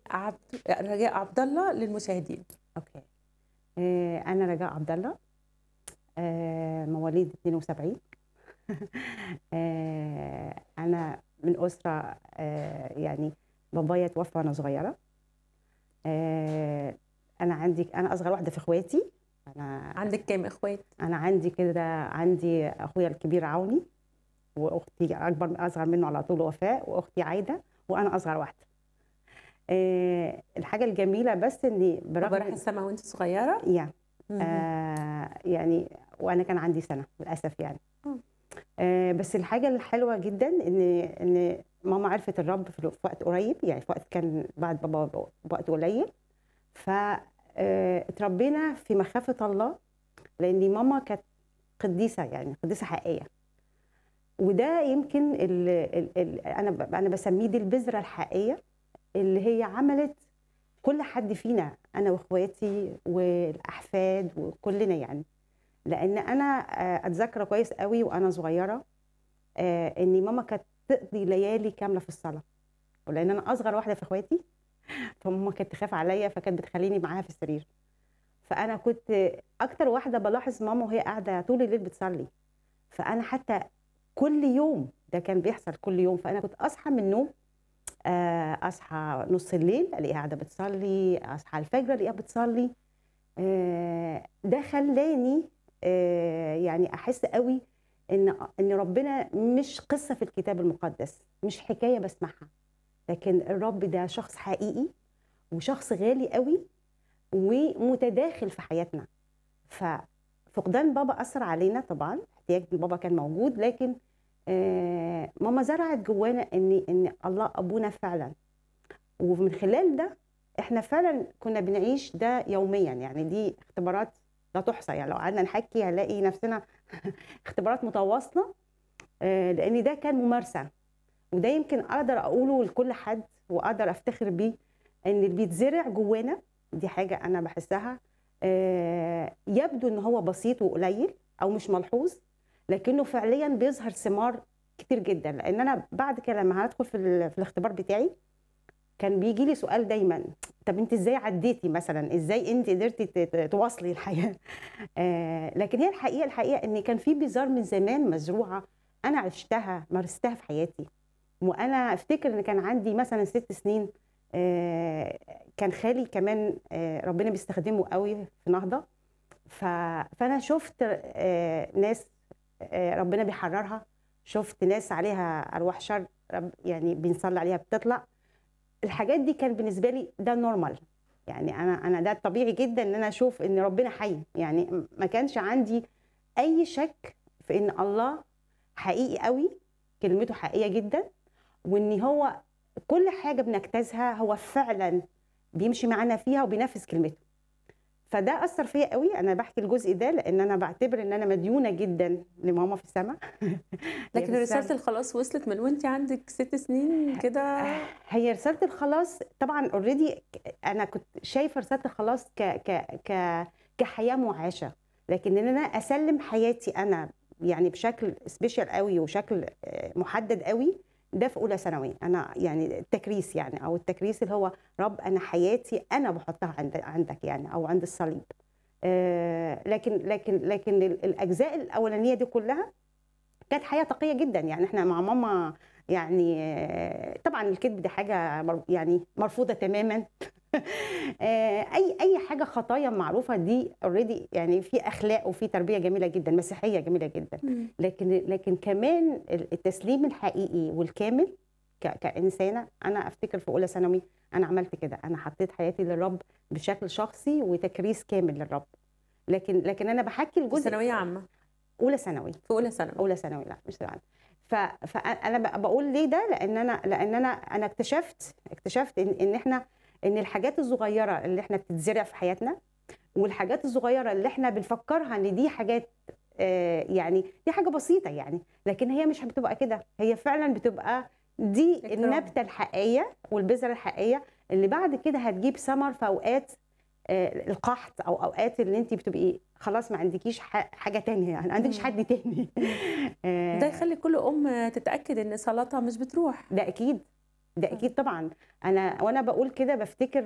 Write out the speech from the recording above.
عبد رجاء عبد الله للمشاهدين اوكي آه، انا رجاء عبد الله آه، مواليد 72 آه، انا من اسره آه، يعني بابايا توفى وانا صغيره آه، انا عندي انا اصغر واحده في اخواتي انا عندك كام اخوات انا عندي كده عندي اخويا الكبير عوني واختي اكبر اصغر منه على طول وفاء واختي عايده وانا اصغر واحده آه، الحاجه الجميله بس اني بابا راح برغم السما وانت صغيره يعني مهم. آه يعني وانا كان عندي سنه للاسف يعني مم. آه بس الحاجه الحلوه جدا ان ان ماما عرفت الرب في في وقت قريب يعني في وقت كان بعد بابا بوقت قليل ف آه، اتربينا في مخافه الله لان ماما كانت قديسه يعني قديسه حقيقيه وده يمكن ال ال ال انا ب- انا بسميه دي البذره الحقيقيه اللي هي عملت كل حد فينا انا واخواتي والاحفاد وكلنا يعني لان انا آه، اتذكر كويس قوي وانا صغيره آه، ان ماما كانت تقضي ليالي كامله في الصلاه ولان انا اصغر واحده في اخواتي فماما كانت تخاف عليا فكانت بتخليني معاها في السرير فانا كنت اكتر واحده بلاحظ ماما وهي قاعده طول الليل بتصلي فانا حتى كل يوم ده كان بيحصل كل يوم فانا كنت اصحى من النوم آه، اصحى نص الليل الاقيها قاعده بتصلي اصحى الفجر الاقيها بتصلي آه، ده خلاني آه، يعني احس قوي ان ان ربنا مش قصه في الكتاب المقدس مش حكايه بسمعها لكن الرب ده شخص حقيقي وشخص غالي قوي ومتداخل في حياتنا ففقدان بابا اثر علينا طبعا احتياج بابا كان موجود لكن آه، ماما زرعت جوانا ان ان الله ابونا فعلا ومن خلال ده احنا فعلا كنا بنعيش ده يوميا يعني دي اختبارات لا تحصى يعني لو قعدنا نحكي هنلاقي نفسنا اختبارات متواصله آه، لان ده كان ممارسه وده يمكن اقدر اقوله لكل حد واقدر افتخر بيه ان اللي بيتزرع جوانا دي حاجه انا بحسها آه، يبدو ان هو بسيط وقليل او مش ملحوظ لكنه فعليا بيظهر ثمار كتير جدا لان انا بعد كده لما هدخل في, ال- في الاختبار بتاعي كان بيجي لي سؤال دايما طب انت ازاي عديتي مثلا ازاي انت قدرتي ت- ت- تواصلي الحياه آه لكن هي الحقيقه الحقيقه ان كان في بذار من زمان مزروعه انا عشتها مارستها في حياتي وانا افتكر ان كان عندي مثلا ست سنين آه كان خالي كمان آه ربنا بيستخدمه قوي في نهضه ف... فانا شفت آه ناس آه ربنا بيحررها شفت ناس عليها ارواح شر رب- يعني بنصلي عليها بتطلع الحاجات دي كان بالنسبه لي ده نورمال يعني انا انا ده طبيعي جدا ان انا اشوف ان ربنا حي يعني م- ما كانش عندي اي شك في ان الله حقيقي قوي كلمته حقيقيه جدا وان هو كل حاجه بنجتازها هو فعلا بيمشي معانا فيها وبينفذ كلمته فده اثر فيا قوي انا بحكي الجزء ده لان انا بعتبر ان انا مديونه جدا لماما في السماء لكن رساله الخلاص وصلت من وانت عندك ست سنين كده هي رساله الخلاص طبعا اوريدي انا كنت شايفه رساله الخلاص ك ك ك كحياه معاشه لكن ان انا اسلم حياتي انا يعني بشكل سبيشال قوي وشكل آه، محدد قوي ده في اولى ثانوي انا يعني التكريس يعني او التكريس اللي هو رب انا حياتي انا بحطها عند عندك يعني او عند الصليب آه، لكن لكن لكن ال- الاجزاء الاولانيه دي كلها كانت حياه تقيه جدا يعني احنا مع ماما يعني آه، طبعا الكذب دي حاجه مر- يعني مرفوضه تماما آه، اي اي حاجه خطايا معروفه دي اوريدي يعني في اخلاق وفي تربيه جميله جدا مسيحيه جميله جدا مم. لكن لكن كمان التسليم الحقيقي والكامل ك- كانسانه انا افتكر في اولى ثانوي انا عملت كده انا حطيت حياتي للرب بشكل شخصي وتكريس كامل للرب لكن لكن انا بحكي في الجزء ثانويه عامه اولى ثانوي في اولى ثانوي اولى ثانوي لا مش ثانوي ف... فانا ب- بقول ليه ده لان انا لان انا انا اكتشفت اكتشفت ان ان احنا ان الحاجات الصغيره اللي احنا بتتزرع في حياتنا والحاجات الصغيره اللي احنا بنفكرها ان دي حاجات آه، يعني دي حاجه بسيطه يعني لكن هي مش بتبقى كده هي فعلا بتبقى دي إكرام. النبته الحقيقيه والبذره الحقيقيه اللي بعد كده هتجيب ثمر في اوقات آه، القحط او اوقات اللي انت بتبقي خلاص ما عندكيش ح- حاجه تانية يعني ما عندكش مم. حد تاني آه، ده يخلي كل ام تتاكد ان صلاتها مش بتروح ده اكيد ده صح. اكيد طبعا انا وانا بقول كده بفتكر